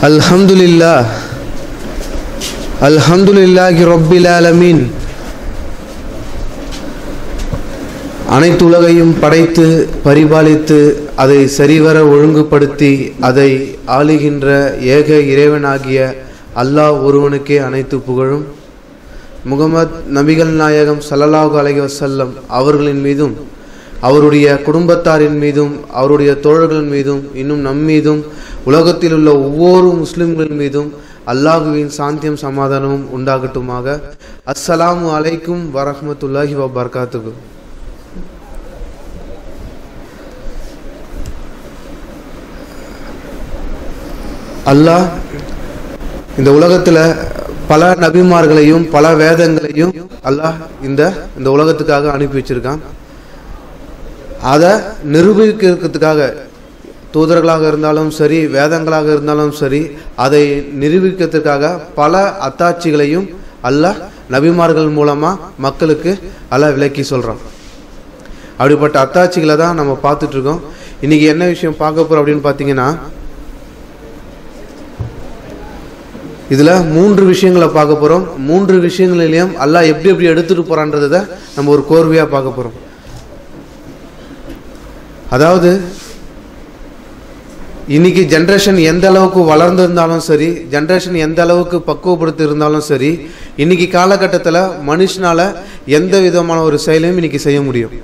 الحمد لله الحمد لله رب العالمين அனைத்து உலகையும் படைத்து பரிபாலித்து அதை சரிவர ஒழுங்குபடுத்தி அதை ஆளுகின்ற ஏக இறைவனாகிய அல்லாஹ் ஒருவனுக்கே அனைத்து புகழும் முகமது நபிகள் நாயகம் ஸல்லல்லாஹு அலைஹி வஸல்லம் அவர்களின் மீதும் அவருடைய குடும்பத்தாரின் மீதும் அவருடைய தோழர்களின் மீதும் இன்னும் நம் மீதும் உலகத்தில் உள்ள ஒவ்வொரு முஸ்லிம்களின் மீதும் அல்லாஹுவின் சாந்தியம் சமாதானமும் உண்டாகட்டுமாக அஸ்ஸலாமு அலைக்கும் வரஹ்மத்துல்லாஹி வபர்காத்துகு அல்லாஹ் இந்த உலகத்துல பல நபிமார்களையும் பல வேதங்களையும் அல்லாஹ் இந்த இந்த உலகத்துக்காக அனுப்பி வச்சிருக்கான் அதை நிரூபிக்கிறதுக்காக தூதர்களாக இருந்தாலும் சரி வேதங்களாக இருந்தாலும் சரி அதை நிரூபிக்கிறதுக்காக பல அத்தாட்சிகளையும் அல்லாஹ் நபிமார்கள் மூலமா மக்களுக்கு அல்லாஹ் விளக்கி சொல்றான் அப்படிப்பட்ட அத்தாட்சிகளை தான் நம்ம பார்த்துட்டு இருக்கோம் இன்னைக்கு என்ன விஷயம் பார்க்க போறோம் அப்படின்னு பார்த்தீங்கன்னா இதுல மூன்று விஷயங்களை பார்க்க போறோம் மூன்று விஷயங்களிலையும் அல்லாஹ் எப்படி எப்படி எடுத்துட்டு போறான்றதை நம்ம ஒரு கோர்வையா பார்க்க போறோம் அதாவது இன்னைக்கு ஜென்ரேஷன் எந்த அளவுக்கு வளர்ந்திருந்தாலும் சரி ஜென்ரேஷன் எந்த அளவுக்கு பக்குவப்படுத்தி இருந்தாலும் சரி இன்னைக்கு காலகட்டத்தில் மனுஷனால எந்த விதமான ஒரு செயலையும் இன்னைக்கு செய்ய முடியும்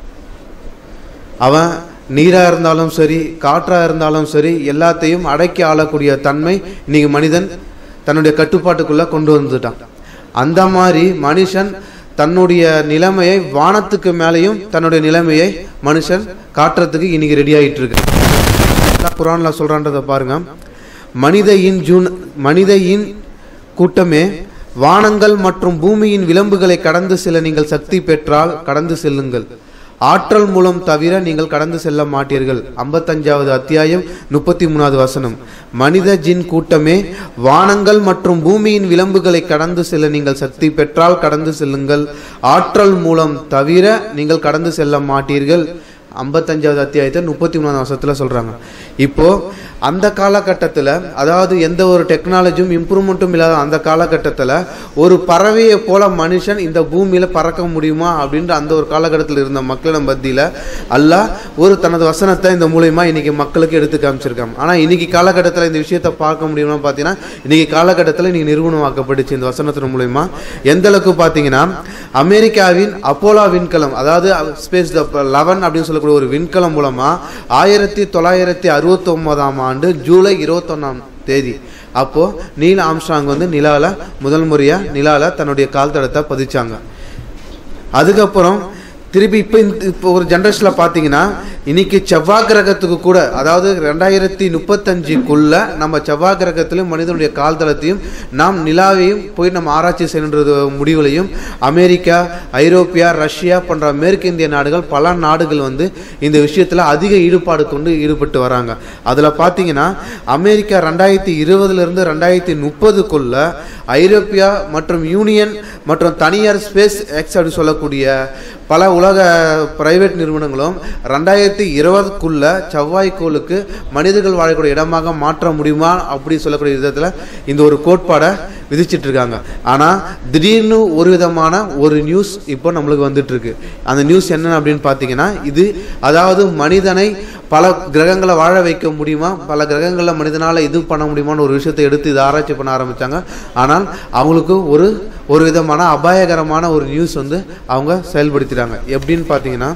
அவன் நீரா இருந்தாலும் சரி காற்றா இருந்தாலும் சரி எல்லாத்தையும் அடக்கி ஆளக்கூடிய தன்மை இன்னைக்கு மனிதன் தன்னுடைய கட்டுப்பாட்டுக்குள்ள கொண்டு வந்துட்டான் அந்த மாதிரி மனுஷன் தன்னுடைய நிலைமையை வானத்துக்கு மேலேயும் தன்னுடைய நிலைமையை மனுஷன் காட்டுறதுக்கு இன்னைக்கு ரெடி ஆயிட்டு இருக்கு குரான்ல சொல்றான்றத பாருங்க மனித இன் ஜூன் மனித இன் கூட்டமே வானங்கள் மற்றும் பூமியின் விளம்புகளை கடந்து செல்ல நீங்கள் சக்தி பெற்றால் கடந்து செல்லுங்கள் ஆற்றல் மூலம் தவிர நீங்கள் கடந்து செல்ல மாட்டீர்கள் ஐம்பத்தஞ்சாவது அத்தியாயம் முப்பத்தி மூணாவது வசனம் மனித ஜின் கூட்டமே வானங்கள் மற்றும் பூமியின் விளம்புகளை கடந்து செல்ல நீங்கள் சக்தி பெற்றால் கடந்து செல்லுங்கள் ஆற்றல் மூலம் தவிர நீங்கள் கடந்து செல்ல மாட்டீர்கள் ஐம்பத்தஞ்சாவது அத்தியாயத்தை முப்பத்தி மூணாவது வருஷத்தில் சொல்கிறாங்க இப்போ அந்த காலகட்டத்தில் அதாவது எந்த ஒரு டெக்னாலஜியும் இம்ப்ரூவ்மெண்ட்டும் இல்லாத அந்த காலகட்டத்தில் ஒரு பறவையை போல மனுஷன் இந்த பூமியில் பறக்க முடியுமா அப்படின்ற அந்த ஒரு காலகட்டத்தில் இருந்த மக்களிடம் மத்தியில் அல்லாஹ் ஒரு தனது வசனத்தை இந்த மூலயமா இன்னைக்கு மக்களுக்கு எடுத்து காமிச்சிருக்காங்க ஆனால் இன்னைக்கு காலகட்டத்தில் இந்த விஷயத்தை பார்க்க முடியுமா பார்த்தீங்கன்னா இன்னைக்கு காலகட்டத்தில் இன்னைக்கு நிறுவனமாக்கப்பட்டுச்சு இந்த வசனத்தின் மூலயமா எந்த அளவுக்கு பார்த்தீங்கன்னா அமெரிக்காவின் அப்போலா விண்கலம் அதாவது ஸ்பேஸ் லெவன் அப்படின்னு சொல்லக்கூடிய ஒரு விண்கலம் மூலமா ஆயிரத்தி தொள்ளாயிரத்தி அறுபத்தி ஒன்பதாம் ஆண்டு ஜூலை இருபத்தொன்னாம் தேதி அப்போ நீல் ஆம்ஸ்ட்ராங் வந்து நிலால முதல் முறையா நிலால தன்னுடைய கால் தடத்தை பதிச்சாங்க அதுக்கப்புறம் திருப்பி இப்போ இந்த இப்போ ஒரு ஜென்ரேஷனில் பார்த்தீங்கன்னா இன்னைக்கு செவ்வாய் கிரகத்துக்கு கூட அதாவது ரெண்டாயிரத்தி முப்பத்தஞ்சுக்குள்ள நம்ம செவ்வாய் கிரகத்திலும் மனிதனுடைய கால் தளத்தையும் நாம் நிலாவையும் போய் நம்ம ஆராய்ச்சி செய்யணுன்றது முடிவுலையும் அமெரிக்கா ஐரோப்பியா ரஷ்யா போன்ற மேற்கு இந்திய நாடுகள் பல நாடுகள் வந்து இந்த விஷயத்தில் அதிக ஈடுபாடு கொண்டு ஈடுபட்டு வராங்க அதில் பார்த்தீங்கன்னா அமெரிக்கா ரெண்டாயிரத்தி இருபதுலேருந்து ரெண்டாயிரத்தி முப்பதுக்குள்ள ஐரோப்பியா மற்றும் யூனியன் மற்றும் தனியார் ஸ்பேஸ் எக்ஸ் அப்படின்னு சொல்லக்கூடிய பல உலக பிரைவேட் நிறுவனங்களும் ரெண்டாயிரத்தி இருபதுக்குள்ள செவ்வாய்க்கோளுக்கு மனிதர்கள் வாழக்கூடிய இடமாக மாற்ற முடியுமா அப்படி சொல்லக்கூடிய விதத்தில் இந்த ஒரு கோட்பாடை விதிச்சிட்டு இருக்காங்க ஆனால் திடீர்னு ஒரு விதமான ஒரு நியூஸ் இப்போ நம்மளுக்கு வந்துட்டு இருக்கு அந்த நியூஸ் என்ன அப்படின்னு பார்த்தீங்கன்னா இது அதாவது மனிதனை பல கிரகங்களை வாழ வைக்க முடியுமா பல கிரகங்களில் மனிதனால் இது பண்ண முடியுமான்னு ஒரு விஷயத்தை எடுத்து இதை ஆராய்ச்சி பண்ண ஆரம்பித்தாங்க ஆனால் அவங்களுக்கு ஒரு ஒரு விதமான அபாயகரமான ஒரு நியூஸ் வந்து அவங்க செயல்படுத்திட்டாங்க எப்படின்னு பார்த்தீங்கன்னா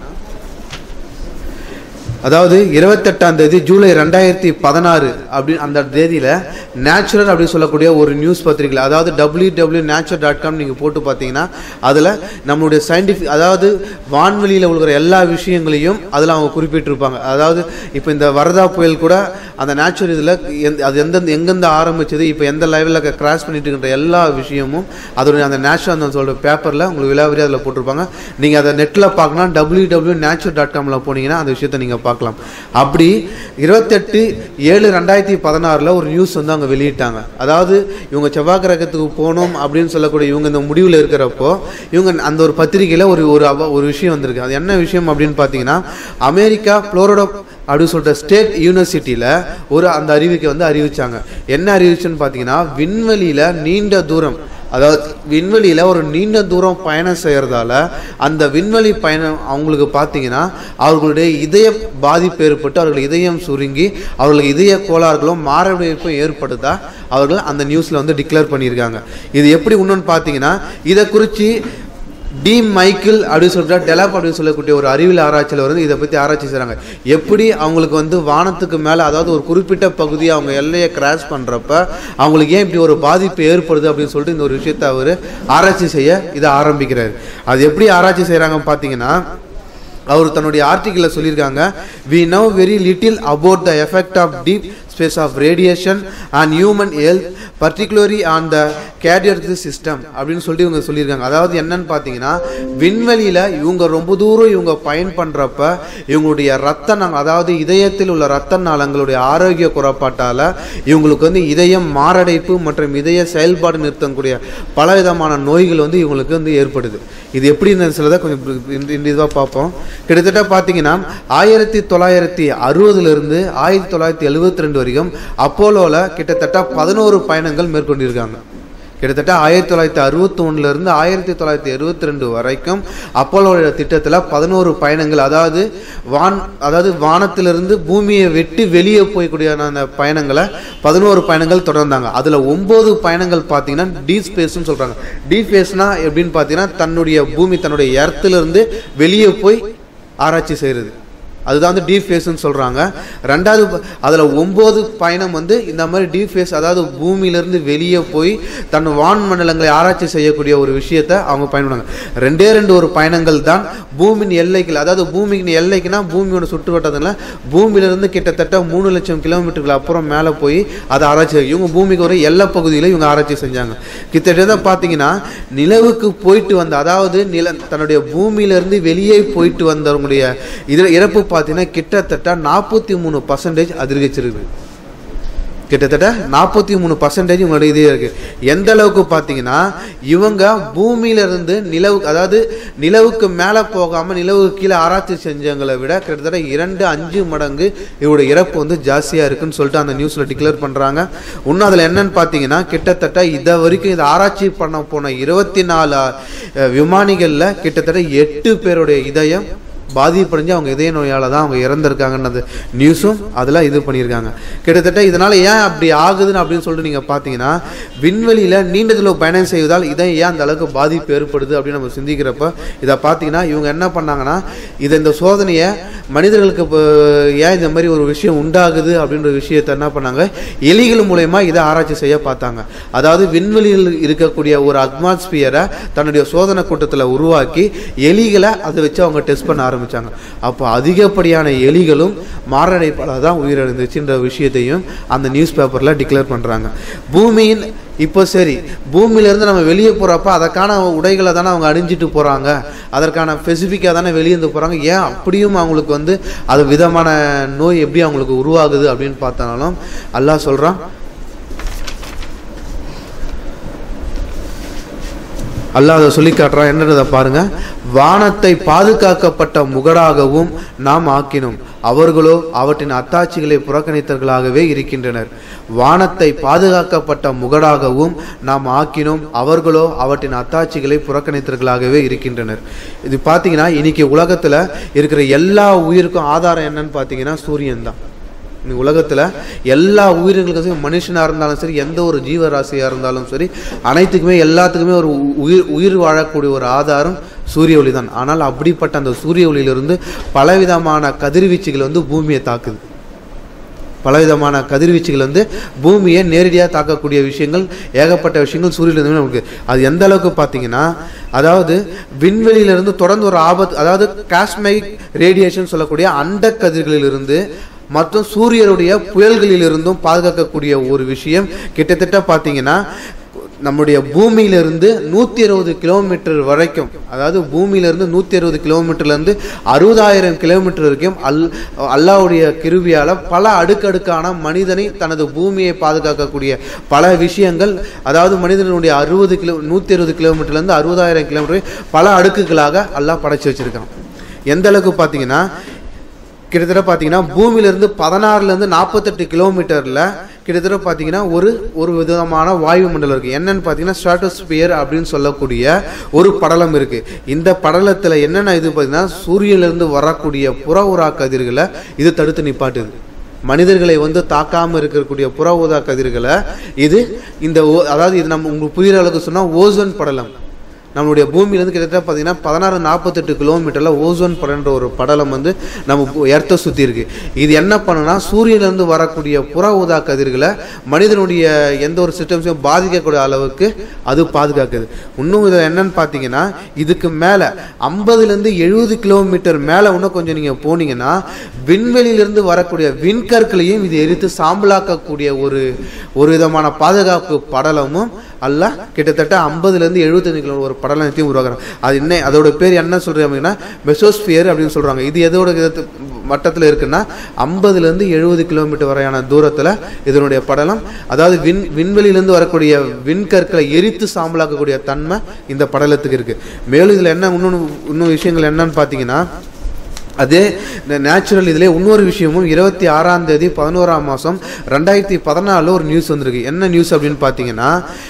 அதாவது இருபத்தெட்டாம் தேதி ஜூலை ரெண்டாயிரத்தி பதினாறு அப்படி அந்த தேதியில் நேச்சுரல் அப்படின்னு சொல்லக்கூடிய ஒரு நியூஸ் பத்திரிகையில் அதாவது W W natural dot com நீங்கள் போட்டு பார்த்தீங்கன்னா அதில் நம்மளுடைய சயின்டிஃபிக் அதாவது வான்வெளியில் உள்ள எல்லா விஷயங்களையும் அதில் அவங்க குறிப்பிட்டிருப்பாங்க அதாவது இப்போ இந்த வரதா புயல் கூட அந்த நேச்சுரல் இதில் அது எந்தெந்த எங்கெந்த ஆரம்பிச்சது இப்போ எந்த லெவலில் கிராஸ் பண்ணிட்டு இருக்கின்ற எல்லா விஷயமும் அதோடைய அந்த நேச்சுரல் அந்த சொல்கிற பேப்பரில் உங்களுக்கு விலாவரி அதில் போட்டிருப்பாங்க நீங்கள் அதை நெட்டில் பார்க்கலாம் டபிள்யூ டபிள்யூ நேச்சுரல் டாட் காமில் போனீங்கன்னா அந்த விஷயத்தை நீங்கள் பார்க்கலாம் பார்க்கலாம் அப்படி இருபத்தெட்டு ஏழு ரெண்டாயிரத்தி பதினாறில் ஒரு நியூஸ் வந்து அவங்க வெளியிட்டாங்க அதாவது இவங்க செவ்வாய் கிரகத்துக்கு போகணும் அப்படின்னு சொல்லக்கூடிய இவங்க இந்த முடிவில் இருக்கிறப்போ இவங்க அந்த ஒரு பத்திரிகையில் ஒரு ஒரு அவ- ஒரு விஷயம் வந்திருக்கு அது என்ன விஷயம் அப்படின்னு பார்த்தீங்கன்னா அமெரிக்கா புளோரிடா அப்படின்னு சொல்லிட்டு ஸ்டேட் யூனிவர்சிட்டியில் ஒரு அந்த அறிவிக்கை வந்து அறிவிச்சாங்க என்ன அறிவிச்சுன்னு பார்த்தீங்கன்னா விண்வெளியில் நீண்ட தூரம் அதாவது விண்வெளியில் ஒரு நீண்ட தூரம் பயணம் செய்கிறதால அந்த விண்வெளி பயணம் அவங்களுக்கு பார்த்தீங்கன்னா அவர்களுடைய இதய பாதிப்பு ஏற்பட்டு அவர்கள் இதயம் சுருங்கி அவர்களுக்கு இதய கோளாறுகளும் மாரடைப்பும் ஏற்படுதா அவர்கள் அந்த நியூஸில் வந்து டிக்ளேர் பண்ணியிருக்காங்க இது எப்படி இன்னொன்று பார்த்தீங்கன்னா இதை குறித்து டி மைக்கிள் அப்படின்னு சொல்லிட்டு டெலாப் அப்படின்னு சொல்லக்கூடிய ஒரு அறிவியல் ஆராய்ச்சியில் வந்து இதை பற்றி ஆராய்ச்சி செய்கிறாங்க எப்படி அவங்களுக்கு வந்து வானத்துக்கு மேலே அதாவது ஒரு குறிப்பிட்ட பகுதியை அவங்க எல்லையை கிராஸ் பண்ணுறப்ப அவங்களுக்கு ஏன் இப்படி ஒரு பாதிப்பு ஏற்படுது அப்படின்னு சொல்லிட்டு இந்த ஒரு விஷயத்தை அவர் ஆராய்ச்சி செய்ய இதை ஆரம்பிக்கிறார் அது எப்படி ஆராய்ச்சி செய்கிறாங்கன்னு பார்த்தீங்கன்னா அவர் தன்னுடைய ஆர்டிக்கிளில் சொல்லியிருக்காங்க we know very little about the effect of deep space of radiation and human health particularly on the cardiac system அப்படின்னு சொல்லிட்டு இவங்க சொல்லியிருக்காங்க அதாவது என்னன்னு பார்த்தீங்கன்னா விண்வெளியில் இவங்க ரொம்ப தூரம் இவங்க பயன் பண்ணுறப்ப இவங்களுடைய ரத்த நாளம் அதாவது இதயத்தில் உள்ள ரத்த நாளங்களுடைய ஆரோக்கிய குறைபாட்டால் இவங்களுக்கு வந்து இதயம் மாரடைப்பு மற்றும் இதய செயல்பாடு நிறுத்தக்கூடிய பலவிதமான நோய்கள் வந்து இவங்களுக்கு வந்து ஏற்படுது இது எப்படின்னு சிலதை கொஞ்சம் இந்த இதுவாக பார்ப்போம் கிட்டத்தட்ட பார்த்தீங்கன்னா ஆயிரத்தி தொள்ளாயிரத்தி அறுபதுலேருந்து ஆயிரத்தி தொள்ளாயிரத்தி எழுபத்தி ரெண்டு வரைக்கும் அப்போலோவில் கிட்டத்தட்ட பதினோரு பயணங்கள் மேற்கொண்டிருக்காங்க கிட்டத்தட்ட ஆயிரத்தி தொள்ளாயிரத்தி அறுபத்தி ஒன்றுலேருந்து ஆயிரத்தி தொள்ளாயிரத்தி எழுபத்தி ரெண்டு வரைக்கும் அப்போலோட திட்டத்தில் பதினோரு பயணங்கள் அதாவது வான் அதாவது வானத்திலிருந்து பூமியை வெட்டி வெளியே போய்க்கூடிய அந்த பயணங்களை பதினோரு பயணங்கள் தொடர்ந்தாங்க அதில் ஒம்பது பயணங்கள் பார்த்தீங்கன்னா டி ஸ்பேஸ்னு சொல்கிறாங்க டி ஸ்பேஸ்னா எப்படின்னு பார்த்தீங்கன்னா தன்னுடைய பூமி தன்னுடைய எர்த்திலிருந்து வெளியே போய் ஆராய்ச்சி செய்கிறது அதுதான் வந்து டீப் ஃபேஸ்ன்னு சொல்கிறாங்க ரெண்டாவது அதில் ஒம்பது பயணம் வந்து இந்த மாதிரி டீப் ஃபேஸ் அதாவது பூமியிலேருந்து வெளியே போய் தன் வான் மண்டலங்களை ஆராய்ச்சி செய்யக்கூடிய ஒரு விஷயத்தை அவங்க பயன்படுறாங்க ரெண்டே ரெண்டு ஒரு பயணங்கள் தான் பூமியின் எல்லைகள் அதாவது பூமியின் எல்லைக்குனா பூமியோட சுற்று வட்டத்தில் பூமியிலேருந்து கிட்டத்தட்ட மூணு லட்சம் கிலோமீட்டருக்கு அப்புறம் மேலே போய் அதை ஆராய்ச்சி செய்ய- இவங்க பூமிக்கு ஒரு எல்லை பகுதியில் இவங்க ஆராய்ச்சி செஞ்சாங்க கிட்டத்தட்ட பார்த்தீங்கன்னா நிலவுக்கு போயிட்டு வந்த அதாவது நில தன்னுடைய பூமியிலேருந்து வெளியே போயிட்டு வந்தவங்களுடைய இதில் இறப்பு பார்த்தீங்கன்னா கிட்டத்தட்ட நாற்பத்தி மூணு பர்சன்டேஜ் அதிகரிச்சிருக்கு கிட்டத்தட்ட நாற்பத்தி மூணு பர்சன்டேஜ் உங்களோட இதே இருக்கு எந்த அளவுக்கு பார்த்தீங்கன்னா இவங்க பூமியிலிருந்து நிலவு அதாவது நிலவுக்கு மேலே போகாமல் நிலவுக்கு கீழே ஆராய்ச்சி செஞ்சவங்களை விட கிட்டத்தட்ட இரண்டு அஞ்சு மடங்கு இவரோட இறப்பு வந்து ஜாஸ்தியாக இருக்குன்னு சொல்லிட்டு அந்த நியூஸில் டிக்ளேர் பண்ணுறாங்க இன்னும் அதில் என்னன்னு பார்த்தீங்கன்னா கிட்டத்தட்ட இதை வரைக்கும் இதை ஆராய்ச்சி பண்ண போன இருபத்தி நாலு விமானிகளில் கிட்டத்தட்ட எட்டு பேருடைய இதயம் பாதிப்படைஞ்சு அவங்க இதய நோயால் தான் அவங்க இறந்துருக்காங்கன்னது நியூஸும் அதில் இது பண்ணியிருக்காங்க கிட்டத்தட்ட இதனால் ஏன் அப்படி ஆகுதுன்னு அப்படின்னு சொல்லிட்டு நீங்கள் பார்த்தீங்கன்னா விண்வெளியில் நீண்ட தூரம் பயணம் செய்வதால் இதை ஏன் அந்த அளவுக்கு பாதிப்பு ஏற்படுது அப்படின்னு நம்ம சிந்திக்கிறப்ப இதை பார்த்தீங்கன்னா இவங்க என்ன பண்ணாங்கன்னா இதை இந்த சோதனையை மனிதர்களுக்கு இப்போ ஏன் இந்த மாதிரி ஒரு விஷயம் உண்டாகுது அப்படின்ற விஷயத்தை என்ன பண்ணாங்க எலிகள் மூலயமா இதை ஆராய்ச்சி செய்ய பார்த்தாங்க அதாவது விண்வெளியில் இருக்கக்கூடிய ஒரு அட்மாஸ்பியரை தன்னுடைய சோதனை கூட்டத்தில் உருவாக்கி எலிகளை அதை வச்சு அவங்க டெஸ்ட் பண்ண ஆரம்பிச்சாங்க அப்போ அதிகப்படியான எலிகளும் மாரடைப்பால் தான் உயிரிழந்துச்சுன்ற விஷயத்தையும் அந்த நியூஸ் பேப்பரில் டிக்ளேர் பண்ணுறாங்க பூமியின் இப்போ சரி பூமியிலேருந்து நம்ம வெளியே போகிறப்ப அதற்கான உடைகளை தானே அவங்க அணிஞ்சிட்டு போகிறாங்க அதற்கான ஸ்பெசிஃபிக்காக தானே வெளியே இருந்து போகிறாங்க ஏன் அப்படியும் அவங்களுக்கு வந்து அது விதமான நோய் எப்படி அவங்களுக்கு உருவாகுது அப்படின்னு பார்த்தாலும் அல்லாஹ் சொல்கிறான் அல்லாஹ் அதை சொல்லி காட்டுறான் என்னன்றதை பாருங்க வானத்தை பாதுகாக்கப்பட்ட முகடாகவும் நாம் ஆக்கினோம் அவர்களோ அவற்றின் அத்தாட்சிகளை புறக்கணித்தவர்களாகவே இருக்கின்றனர் வானத்தை பாதுகாக்கப்பட்ட முகடாகவும் நாம் ஆக்கினோம் அவர்களோ அவற்றின் அத்தாட்சிகளை புறக்கணித்தவர்களாகவே இருக்கின்றனர் இது பார்த்தீங்கன்னா இன்னைக்கு உலகத்தில் இருக்கிற எல்லா உயிருக்கும் ஆதாரம் என்னன்னு பார்த்தீங்கன்னா சூரியன் தான் இந்த உலகத்தில் எல்லா உயிர்களுக்கும் சரி மனுஷனாக இருந்தாலும் சரி எந்த ஒரு ஜீவராசியாக இருந்தாலும் சரி அனைத்துக்குமே எல்லாத்துக்குமே ஒரு உயிர் உயிர் வாழக்கூடிய ஒரு ஆதாரம் சூரிய ஒளி தான் ஆனால் அப்படிப்பட்ட அந்த சூரிய ஒளியிலிருந்து பலவிதமான கதிர்வீச்சுகள் வந்து பூமியை தாக்குது பலவிதமான கதிர்வீச்சுகள் வந்து பூமியை நேரடியாக தாக்கக்கூடிய விஷயங்கள் ஏகப்பட்ட விஷயங்கள் சூரியனிலிருந்து நமக்கு அது எந்த அளவுக்கு பார்த்தீங்கன்னா அதாவது விண்வெளியிலிருந்து தொடர்ந்து ஒரு ஆபத்து அதாவது காஸ்மைக் ரேடியேஷன் சொல்லக்கூடிய அண்ட கதிர்களிலிருந்து மற்றும் சூரியனுடைய புயல்களிலிருந்தும் பாதுகாக்கக்கூடிய ஒரு விஷயம் கிட்டத்தட்ட பார்த்தீங்கன்னா நம்முடைய பூமியிலிருந்து நூற்றி அறுபது கிலோமீட்டர் வரைக்கும் அதாவது பூமியிலிருந்து நூற்றி அறுபது கிலோமீட்டர்லேருந்து அறுபதாயிரம் கிலோமீட்டர் வரைக்கும் அல் அல்லாவுடைய கிருவியால் பல அடுக்கடுக்கான மனிதனை தனது பூமியை பாதுகாக்கக்கூடிய பல விஷயங்கள் அதாவது மனிதனுடைய அறுபது கிலோ நூற்றி அறுபது கிலோமீட்டர்லேருந்து அறுபதாயிரம் கிலோமீட்டர் பல அடுக்குகளாக அல்லாஹ் படைச்சு வச்சிருக்கான் எந்த அளவுக்கு பார்த்தீங்கன்னா கிட்டத்தட்ட பார்த்தீங்கன்னா பூமியிலிருந்து பதினாறுலேருந்து நாற்பத்தெட்டு கிலோமீட்டரில் கிட்டத்தட்ட பார்த்தீங்கன்னா ஒரு ஒரு விதமான வாயு மண்டலம் இருக்குது என்னன்னு பார்த்தீங்கன்னா ஸ்ட்ராட்டோஸ்பியர் அப்படின்னு சொல்லக்கூடிய ஒரு படலம் இருக்குது இந்த படலத்தில் என்னென்ன இது பார்த்தீங்கன்னா சூரியனிலிருந்து வரக்கூடிய புற ஊதா கதிர்களை இது தடுத்து நிப்பாட்டுது மனிதர்களை வந்து தாக்காம இருக்கக்கூடிய புற ஊதா கதிர்களை இது இந்த ஓ- அதாவது இது நம்ம உங்களுக்கு புரியுற அளவுக்கு சொன்னா ஓசோன் படலம் நம்மளுடைய பூமியிலேருந்து கிட்டத்தட்ட பார்த்தீங்கன்னா பதினாறு நாற்பத்தெட்டு கிலோமீட்டரில் ஓசோன் படன்ற ஒரு படலம் வந்து நம்ம எர்த்தை சுற்றி இருக்கு இது என்ன பண்ணுன்னா சூரியனிலிருந்து வரக்கூடிய புற ஊதா கதிர்களை மனிதனுடைய எந்த ஒரு சிஸ்டம்ஸையும் பாதிக்கக்கூடிய அளவுக்கு அது பாதுகாக்குது இன்னும் இதில் என்னன்னு பார்த்தீங்கன்னா இதுக்கு மேலே ஐம்பதுலேருந்து எழுபது கிலோமீட்டர் மேலே இன்னும் கொஞ்சம் நீங்கள் போனீங்கன்னா விண்வெளியிலிருந்து வரக்கூடிய விண்கற்களையும் இது எரித்து சாம்பலாக்கக்கூடிய ஒரு ஒரு விதமான பாதுகாப்பு படலமும் அல்ல கிட்டத்தட்ட ஐம்பதுலேருந்து எழுபத்தஞ்சு கிலோ ஒரு படலத்தையும் உருவாக்குறாங்க அது என்ன அதோட பேர் என்ன சொல்றாங்க அப்படின்னா மெசோஸ்பியர் அப்படின்னு சொல்றாங்க இது எதோட விதத்து- மட்டத்தில் இருக்குன்னா ஐம்பதுலேருந்து எழுபது கிலோமீட்டர் வரையான தூரத்தில் இதனுடைய படலம் அதாவது விண் விண்வெளியிலேருந்து வரக்கூடிய விண்கற்களை எரித்து சாம்பலாக்கக்கூடிய தன்மை இந்த படலத்துக்கு இருக்கு மேலும் இதில் என்ன இன்னொன்று இன்னும் விஷயங்கள் என்னன்னு பார்த்தீங்கன்னா அதே நேச்சுரல் இதிலே இன்னொரு விஷயமும் இருபத்தி ஆறாம் தேதி பதினோராம் மாதம் ரெண்டாயிரத்தி பதினாலில் ஒரு நியூஸ் வந்திருக்கு என்ன நியூஸ் அப்படின்னு பார்த்தீங்கன்னா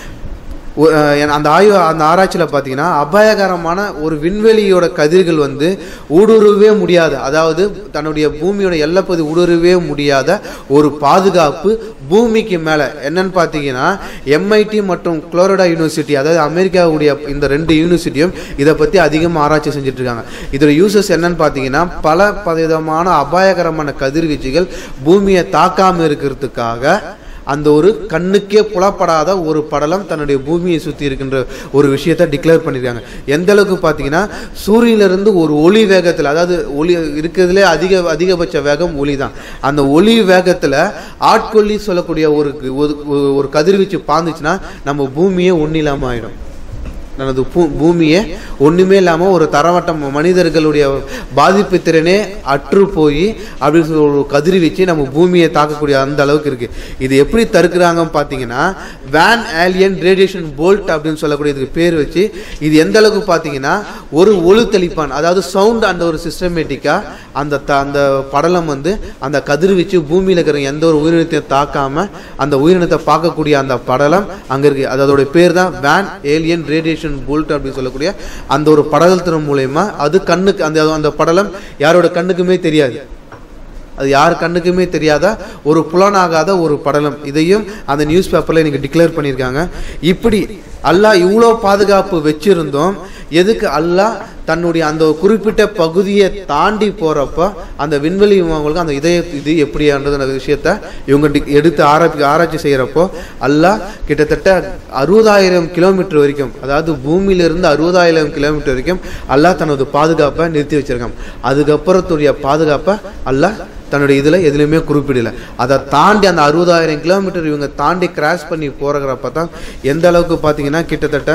ஒ- அஹ் என் அந்த ஆய்வு அந்த ஆராய்ச்சியில் பார்த்தீங்கன்னா அபாயகரமான ஒரு விண்வெளியோட கதிர்கள் வந்து ஊடுருவவே முடியாது அதாவது தன்னுடைய பூமியோட எல்லைப்பகுதி ஊடுருவவே முடியாத ஒரு பாதுகாப்பு பூமிக்கு மேலே என்னன்னு பார்த்தீங்கன்னா எம்ஐடி மற்றும் குளோரடா யூனிவர்சிட்டி அதாவது அமெரிக்காவுடைய இந்த ரெண்டு யூனிவர்சிட்டியும் இதை பற்றி அதிகமாக ஆராய்ச்சி செஞ்சுட்டு இருக்காங்க இதோட யூசஸ் என்னன்னு பார்த்தீங்கன்னா பல பலவிதமான அபாயகரமான கதிர்வீச்சுகள் பூமியை தாக்காமல் இருக்கிறதுக்காக அந்த ஒரு கண்ணுக்கே புலப்படாத ஒரு படலம் தன்னுடைய பூமியை சுற்றி இருக்கின்ற ஒரு விஷயத்தை டிக்ளேர் பண்ணியிருக்காங்க எந்த அளவுக்கு பார்த்தீங்கன்னா சூரியனிலிருந்து ஒரு ஒளி வேகத்தில் அதாவது ஒளி இருக்கிறதுலே அதிக அதிகபட்ச வேகம் ஒளி தான் அந்த ஒளி வேகத்தில் ஆட்கொல்லி சொல்லக்கூடிய ஒரு ஒரு- ஒரு கதிர்வீச்சு பாந்துச்சுன்னா நம்ம பூமியே ஒன்றும் இல்லாமல் ஆயிடும் நமது பூ பூமியே ஒன்றுமே இல்லாமல் ஒரு தரவட்டம் மனிதர்களுடைய பாதிப்பு திறனே அற்று போய் அப்படி சொல்லி ஒரு கதிர்வீச்சு நம்ம பூமியை தாக்கக்கூடிய அந்த அளவுக்கு இருக்கு இது எப்படி தடுக்கிறாங்கன்னு பார்த்தீங்கன்னா வேன் ஆலியன் ரேடியேஷன் போல்ட் அப்படின்னு சொல்லக்கூடிய இதுக்கு பேர் வச்சு இது எந்த அளவுக்கு பார்த்தீங்கன்னா ஒரு ஒளி தெளிப்பான் அதாவது சவுண்ட் அந்த ஒரு சிஸ்டமேட்டிக்காக அந்த த அந்த படலம் வந்து அந்த கதிர்வீச்சு பூமியில் இருக்கிற எந்த ஒரு உயிரினத்தையும் தாக்காம அந்த உயிரினத்தை பார்க்கக்கூடிய அந்த படலம் அங்கே இருக்கு அது அதோட பேர் தான் வேன் ஏலியன் ரேடியேஷன் போல்ட் அப்படின்னு சொல்லக்கூடிய அந்த ஒரு படலத்தின் மூலயமா அது கண்ணுக்கு அந்த அந்த படலம் யாரோட கண்ணுக்குமே தெரியாது அது யார் கண்ணுக்குமே தெரியாத ஒரு புலனாகாத ஒரு படலம் இதையும் அந்த நியூஸ் பேப்பரில் இன்னைக்கு டிக்ளேர் பண்ணியிருக்காங்க இப்படி அல்லாஹ் இவ்வளோ பாதுகாப்பு வச்சிருந்தோம் எதுக்கு அல்லாஹ் தன்னுடைய அந்த குறிப்பிட்ட பகுதியை தாண்டி போகிறப்ப அந்த விண்வெளி விமானங்களுக்கு அந்த இதய இது எப்படியான்றது அந்த விஷயத்த இவங்க டி- எடுத்து ஆராய்ச்சி ஆராய்ச்சி செய்கிறப்போ அல்லாஹ் கிட்டத்தட்ட அறுபதாயிரம் கிலோமீட்டர் வரைக்கும் அதாவது பூமியிலிருந்து அறுபதாயிரம் கிலோமீட்டர் வரைக்கும் அல்லாஹ் தனது பாதுகாப்பை நிறுத்தி வச்சிருக்கான் அதுக்கப்புறத்துடைய பாதுகாப்பை அல்லாஹ் தன்னுடைய இதில் எதுலையுமே குறிப்பிடல அதை தாண்டி அந்த அறுபதாயிரம் கிலோமீட்டர் இவங்க தாண்டி கிராஸ் பண்ணி போகிறப்ப தான் எந்த அளவுக்கு பார்த்தீங்கன்னா கிட்டத்தட்ட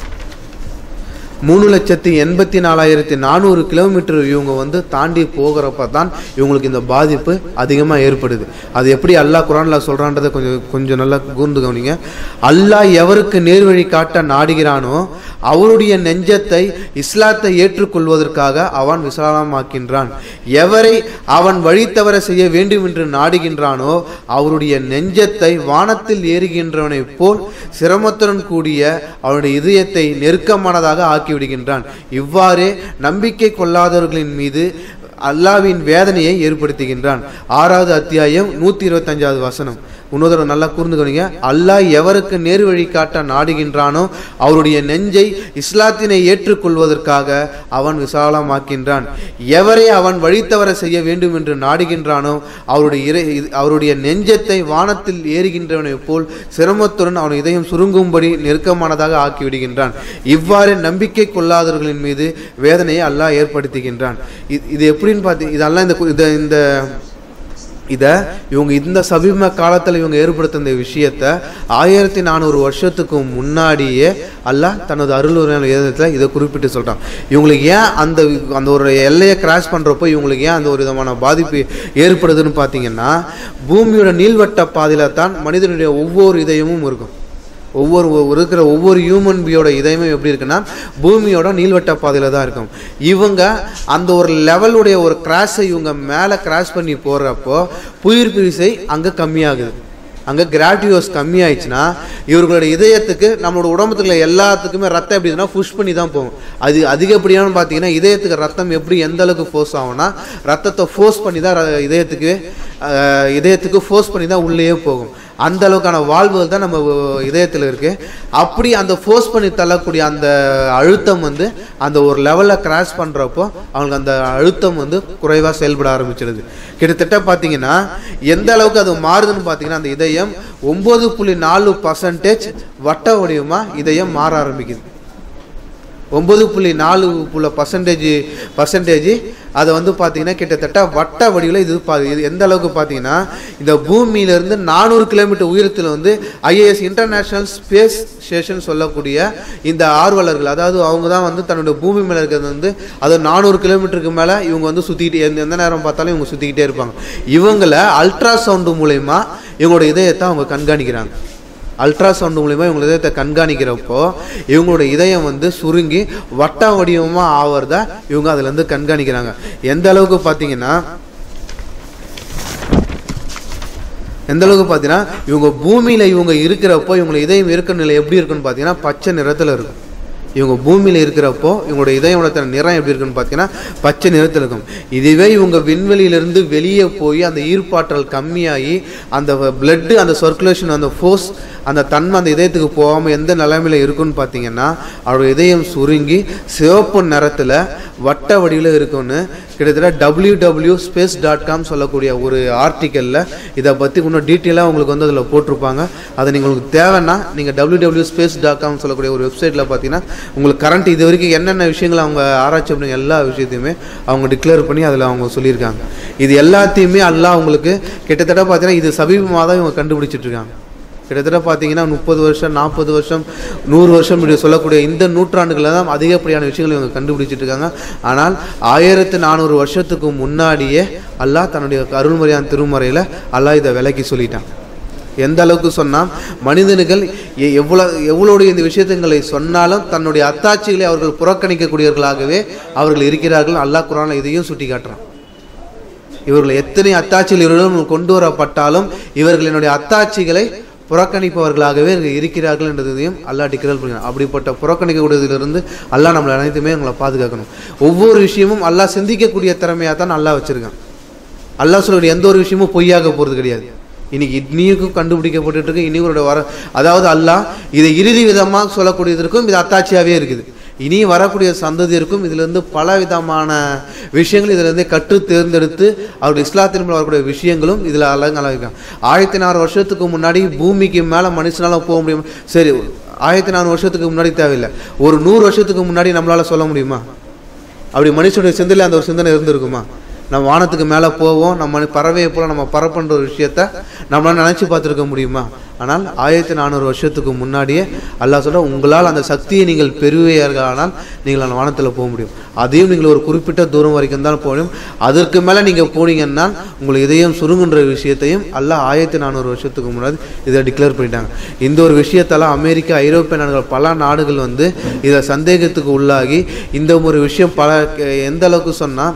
மூணு லட்சத்தி எண்பத்தி நாலாயிரத்தி நானூறு கிலோமீட்டர் இவங்க வந்து தாண்டி போகிறப்ப தான் இவங்களுக்கு இந்த பாதிப்பு அதிகமாக ஏற்படுது அது எப்படி அல்லாஹ் குரானில் சொல்கிறான்றதை கொஞ்சம் கொஞ்சம் நல்லா கூர்ந்து கவனிங்க அல்லாஹ் எவருக்கு நேர்வழி காட்ட நாடுகிறானோ அவருடைய நெஞ்சத்தை இஸ்லாத்தை ஏற்றுக்கொள்வதற்காக அவன் விசாலமாக்கின்றான் எவரை அவன் வழி தவற செய்ய வேண்டும் என்று நாடுகின்றானோ அவருடைய நெஞ்சத்தை வானத்தில் ஏறுகின்றவனைப் போல் சிரமத்துடன் கூடிய அவனுடைய இதயத்தை நெருக்கமானதாக ஆக்கிவிடுகின்றான் இவ்வாறே நம்பிக்கை கொள்ளாதவர்களின் மீது அல்லாவின் வேதனையை ஏற்படுத்துகின்றான் ஆறாவது அத்தியாயம் நூத்தி இருபத்தஞ்சாவது வசனம் இன்னொரு தடவை நல்லா கூர்ந்து கவனிங்க அல்லாஹ் எவருக்கு நேர் வழி காட்ட நாடுகின்றானோ அவருடைய நெஞ்சை இஸ்லாத்தினை ஏற்றுக்கொள்வதற்காக அவன் விசாலமாக்கின்றான் எவரை அவன் வழித்தவர செய்ய வேண்டும் என்று நாடுகின்றானோ அவருடைய இறை இது- அவருடைய நெஞ்சத்தை வானத்தில் ஏறுகின்றவனைப் போல் சிரமத்துடன் அவன் இதயம் சுருங்கும்படி நெருக்கமானதாக ஆக்கி விடுகின்றான் இவ்வாறு நம்பிக்கை கொள்ளாதவர்களின் மீது வேதனையை அல்லாஹ் ஏற்படுத்துகின்றான் இது இது எப்படின்னு பார்த்தி இதெல்லாம் இந்த கு- இத- இந்த இதை இவங்க இந்த சமீப காலத்தில் இவங்க ஏற்படுத்த இந்த விஷயத்த ஆயிரத்தி நானூறு வருஷத்துக்கு முன்னாடியே அல்லாஹ் தனது அருள் இதை குறிப்பிட்டு சொல்கிறான் இவங்களுக்கு ஏன் அந்த அந்த ஒரு எல்லையை கிராஸ் பண்ணுறப்போ இவங்களுக்கு ஏன் அந்த ஒரு விதமான பாதிப்பு ஏற்படுதுன்னு பார்த்தீங்கன்னா பூமியோட நீள்வட்ட பாதையில தான் மனிதனுடைய ஒவ்வொரு இதயமும் இருக்கும் ஒவ்வொரு ஒ- இருக்கிற ஒவ்வொரு ஹியூமன் பியோட இதயமே எப்படி இருக்குன்னா பூமியோட நீள்வட்ட பாதையில் தான் இருக்கும் இவங்க அந்த ஒரு லெவலுடைய ஒரு கிராஸை இவங்க மேலே கிராஸ் பண்ணி போடுறப்போ புயிர் பிரிசை அங்கே கம்மியாகுது அங்கே கிராட்டியோஸ் கம்மியாயிடுச்சுன்னா இவர்களோட இதயத்துக்கு நம்மளோட உடம்புல எல்லாத்துக்குமே ரத்தம் எப்படின்னா புஷ் பண்ணி தான் போகும் அது அதிகப்படியானு பார்த்தீங்கன்னா இதயத்துக்கு ரத்தம் எப்படி எந்த அளவுக்கு ஃபோர்ஸ் ஆகும்னா ரத்தத்தை ஃபோர்ஸ் பண்ணி தான் ர- இதயத்துக்கு அஹ், இதயத்துக்கு ஃபோர்ஸ் பண்ணி தான் உள்ளேயே போகும் அந்த அளவுக்கான வாழ்வுகள் தான் நம்ம இதயத்தில் இருக்கு அப்படி அந்த ஃபோர்ஸ் பண்ணி தள்ளக்கூடிய அந்த அழுத்தம் வந்து அந்த ஒரு லெவலில் கிராஸ் பண்ணுறப்போ அவங்களுக்கு அந்த அழுத்தம் வந்து குறைவாக செயல்பட ஆரம்பிச்சிடுது கிட்டத்தட்ட பார்த்தீங்கன்னா எந்த அளவுக்கு அது மாறுதுன்னு பார்த்தீங்கன்னா அந்த இதயம் ஒம்பது புள்ளி நாலு பர்சன்டேஜ் வட்ட வடிவமாக இதயம் மாற ஆரம்பிக்குது ஒம்பது புள்ளி நாலு புள்ள பர்சன்டேஜ் பர்சன்டேஜ் அதை வந்து பார்த்தீங்கன்னா கிட்டத்தட்ட வட்ட வடிவில் இது பா இது எந்த அளவுக்கு பார்த்தீங்கன்னா இந்த பூமியிலேருந்து நானூறு கிலோமீட்டர் உயரத்தில் வந்து ஐஏஎஸ் இன்டர்நேஷ்னல் ஸ்பேஸ் ஸ்டேஷன் சொல்லக்கூடிய இந்த ஆர்வலர்கள் அதாவது அவங்க தான் வந்து தன்னுடைய பூமி மேலே இருக்கிறது வந்து அது நானூறு கிலோமீட்டருக்கு மேலே இவங்க வந்து சுற்றிக்கிட்டே எந்த எந்த நேரம் பார்த்தாலும் இவங்க சுற்றிக்கிட்டே இருப்பாங்க இவங்களை அல்ட்ரா சவுண்டு மூலயமா இவங்களோட இதயத்தை அவங்க கண்காணிக்கிறாங்க அல்ட்ராசவுண்ட் மூலிமா இவங்க இதயத்தை கண்காணிக்கிறப்போ இவங்களோட இதயம் வந்து சுருங்கி வட்ட வடிவமாக ஆவறத இவங்க அதுலேருந்து கண்காணிக்கிறாங்க எந்த அளவுக்கு பார்த்தீங்கன்னா எந்த அளவுக்கு பார்த்தீங்கன்னா இவங்க பூமியில் இவங்க இருக்கிறப்போ இவங்களோட இதயம் இருக்கிற நிலை எப்படி இருக்குன்னு பார்த்தீங்கன்னா பச்சை நிறத்தில் இருக்கும் இவங்க பூமியில் இருக்கிறப்போ இவங்களோட இதயோட நிறம் எப்படி இருக்குன்னு பார்த்தீங்கன்னா பச்சை நிறத்தில் இருக்கும் இதுவே இவங்க விண்வெளியிலிருந்து வெளியே போய் அந்த ஈர்ப்பாற்றல் கம்மியாகி அந்த பிளட்டு அந்த சர்க்குலேஷன் அந்த ஃபோர்ஸ் அந்த தன்மை அந்த இதயத்துக்கு போகாமல் எந்த நிலைமையில இருக்குன்னு பார்த்தீங்கன்னா அவரோட இதயம் சுருங்கி சிவப்பு நிறத்தில் வட்ட வடிவில் இருக்கும்னு கிட்டத்தட்ட W W space dot com சொல்லக்கூடிய ஒரு ஆர்டிக்கலில் இதை பற்றி இன்னும் டீட்டெயிலாக உங்களுக்கு வந்து அதில் போட்டிருப்பாங்க அதை நீங்கள் உங்களுக்கு தேவைன்னா நீங்கள் W W space dot com சொல்லக்கூடிய ஒரு வெப்சைட்டில் பார்த்தீங்கன்னா உங்களுக்கு கரண்ட் இது வரைக்கும் என்னென்ன விஷயங்கள் அவங்க ஆராய்ச்சி பண்ணி எல்லா விஷயத்தையுமே அவங்க டிக்ளேர் பண்ணி அதில் அவங்க சொல்லியிருக்காங்க இது எல்லாத்தையுமே அல்லாஹ் உங்களுக்கு கிட்டத்தட்ட பார்த்தீங்கன்னா இது சமீபமாக தான் இவங்க கண்டுபிடிச்சிட்டு இருக்காங்க கிட்டத்தட்ட பார்த்தீங்கன்னா முப்பது வருஷம் நாற்பது வருஷம் நூறு வருஷம் இப்படி சொல்லக்கூடிய இந்த நூற்றாண்டுகளில் தான் அதிகப்படியான விஷயங்களை இவங்க கண்டுபிடிச்சிட்டு இருக்காங்க ஆனால் ஆயிரத்து நானூறு வருஷத்துக்கு முன்னாடியே அல்லாஹ் தன்னுடைய அருள்முறையான திருமறையில் அல்லாஹ் இதை விலக்கி சொல்லிட்டான் எந்த அளவுக்கு சொன்னால் மனிதர்கள் எ- எவ்வளவு எவ்வளோடைய இந்த விஷயத்துங்களை சொன்னாலும் தன்னுடைய அத்தாட்சிகளை அவர்கள் புறக்கணிக்கக்கூடியவர்களாகவே அவர்கள் இருக்கிறார்கள் அல்லாஹ் குரானில் இதையும் சுட்டி காட்டுறான் இவர்கள் எத்தனை அத்தாட்சிகள் இவர்களும் கொண்டு வரப்பட்டாலும் இவர்களினுடைய அத்தாட்சிகளை புறக்கணிப்பவர்களாகவே இவர்கள் இருக்கிறார்கள் என்றதையும் அல்லாஹ் டிக்ளேர் பண்ணுறான் அப்படிப்பட்ட புறக்கணிக்கக்கூடியதிலிருந்து அல்லாஹ் நம்மளை அனைத்துமே எங்களை பாதுகாக்கணும் ஒவ்வொரு விஷயமும் அல்லாஹ் சிந்திக்கக்கூடிய திறமையாக தான் அல்லாஹ் வச்சிருக்கான் அல்லாஹ் சொல்லக்கூடிய எந்த ஒரு விஷயமும் பொய்யாக போகிறது கிடையாது இன்னைக்கு இன்னிக்கும் கண்டுபிடிக்கப்பட்டு இருக்கு இன்னைக்கு வர அதாவது அல்லாஹ் இதை இறுதி விதமாக சொல்லக்கூடியதற்கும் இது அத்தாட்சியாகவே இருக்குது இனி வரக்கூடிய சந்ததியருக்கும் இதிலிருந்து பல விதமான விஷயங்கள் இதிலிருந்து கற்று தேர்ந்தெடுத்து அவருடைய இஸ்லாத்தின் மேல் வரக்கூடிய விஷயங்களும் இதில் அழகாக ஆயிரத்தி நாலு வருஷத்துக்கு முன்னாடி பூமிக்கு மேலே மனுஷனால போக முடியும் சரி ஆயிரத்தி நானூறு வருஷத்துக்கு முன்னாடி தேவையில்லை ஒரு நூறு வருஷத்துக்கு முன்னாடி நம்மளால சொல்ல முடியுமா அப்படி மனுஷனுடைய சிந்தனையில் அந்த ஒரு சிந்தனை இருந்திருக்குமா நம்ம வானத்துக்கு மேலே போவோம் நம்ம பறவையை போல நம்ம பறப்புன்ற ஒரு விஷயத்த நம்மளால நினச்சி பார்த்துருக்க முடியுமா ஆனால் ஆயிரத்தி நானூறு வருஷத்துக்கு முன்னாடியே அல்லாஹ் சொல்ற உங்களால் அந்த சக்தியை நீங்கள் பெறுவீர்களானால் நீங்கள் அந்த வானத்தில் போக முடியும் அதையும் நீங்கள் ஒரு குறிப்பிட்ட தூரம் வரைக்கும் தான் போக முடியும் அதற்கு மேலே நீங்கள் போனீங்கன்னா உங்களுக்கு இதயம் சுருங்குன்ற விஷயத்தையும் அல்லாஹ் ஆயிரத்தி நானூறு வருஷத்துக்கு முன்னாடி இதை டிக்ளேர் பண்ணிட்டாங்க இந்த ஒரு விஷயத்தால் அமெரிக்கா ஐரோப்பிய நாடுகள் பல நாடுகள் வந்து இதை சந்தேகத்துக்கு உள்ளாகி இந்த ஒரு விஷயம் பல எந்த அளவுக்கு சொன்னால்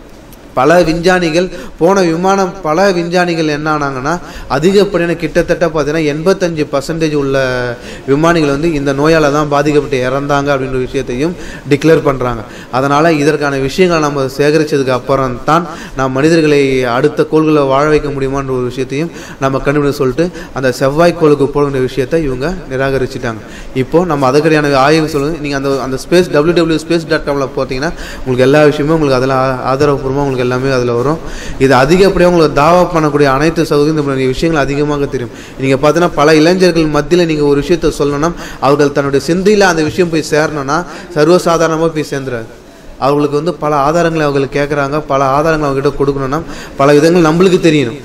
பல விஞ்ஞானிகள் போன விமானம் பல விஞ்ஞானிகள் என்ன ஆனாங்கன்னா அதிகப்படியான கிட்டத்தட்ட பார்த்தீங்கன்னா எண்பத்தஞ்சு பர்சன்டேஜ் உள்ள விமானிகள் வந்து இந்த நோயால் தான் பாதிக்கப்பட்டு இறந்தாங்க அப்படின்ற விஷயத்தையும் டிக்ளேர் பண்ணுறாங்க அதனால் இதற்கான விஷயங்களை நம்ம சேகரித்ததுக்கு அப்புறம் தான் நாம் மனிதர்களை அடுத்த கோள்களை வாழ வைக்க முடியுமான்ற ஒரு விஷயத்தையும் நம்ம கண்டுபிடிச்சு சொல்லிட்டு அந்த செவ்வாய் கோளுக்கு போகிற விஷயத்தை இவங்க நிராகரிச்சிட்டாங்க இப்போது நம்ம அதுக்கடியான ஆய்வு சொல்லுங்கள் நீங்கள் அந்த அந்த space W W space dot காமில் பார்த்தீங்கன்னா உங்களுக்கு எல்லா விஷயமும் உங்களுக்கு அதில் ஆதரவுபூர்வமாக உங்களுக்கு எல்லாமே அதில் வரும் இது அதிகப்படியாக உங்களுக்கு தாவா பண்ணக்கூடிய அனைத்து சகோதரி இந்த மாதிரி விஷயங்கள் அதிகமாக தெரியும் நீங்கள் பார்த்தீங்கன்னா பல இளைஞர்கள் மத்தியில் நீங்கள் ஒரு விஷயத்தை சொல்லணும்னா அவர்கள் தன்னுடைய சிந்தையில் அந்த விஷயம் போய் சேரணும்னா சர்வசாதாரணமாக போய் சேர்ந்துறாரு அவங்களுக்கு வந்து பல ஆதாரங்களை அவங்க கேட்குறாங்க பல ஆதாரங்களை அவங்ககிட்ட கொடுக்கணும்னா பல விதங்கள் நம்மளுக்கு தெரியணும்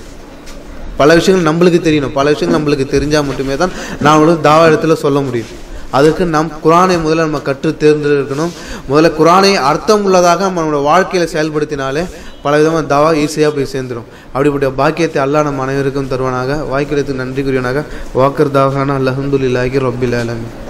பல விஷயங்கள் நம்மளுக்கு தெரியணும் பல விஷயங்கள் நம்மளுக்கு தெரிஞ்சால் மட்டுமே தான் நான் வந்து தாவா இடத்துல சொல்ல முடியும் அதுக்கு நம் குரானை முதல்ல நம்ம கற்று தேர்ந்தெடுக்கணும் முதல்ல குரானை அர்த்தம் உள்ளதாக நம்மளோட வாழ்க்கையில் செயல்படுத்தினாலே பல விதமான தவா ஈஸியாக போய் சேர்ந்துடும் அப்படிப்பட்ட பாக்கியத்தை அல்லாஹ் நம்ம அனைவருக்கும் தருவானாக வாய்க்கிறதுக்கு நன்றி கூறியவனாக வாக்கர் தாவான அலஹம்துல்லாஹி ரபில் ஆலமீன்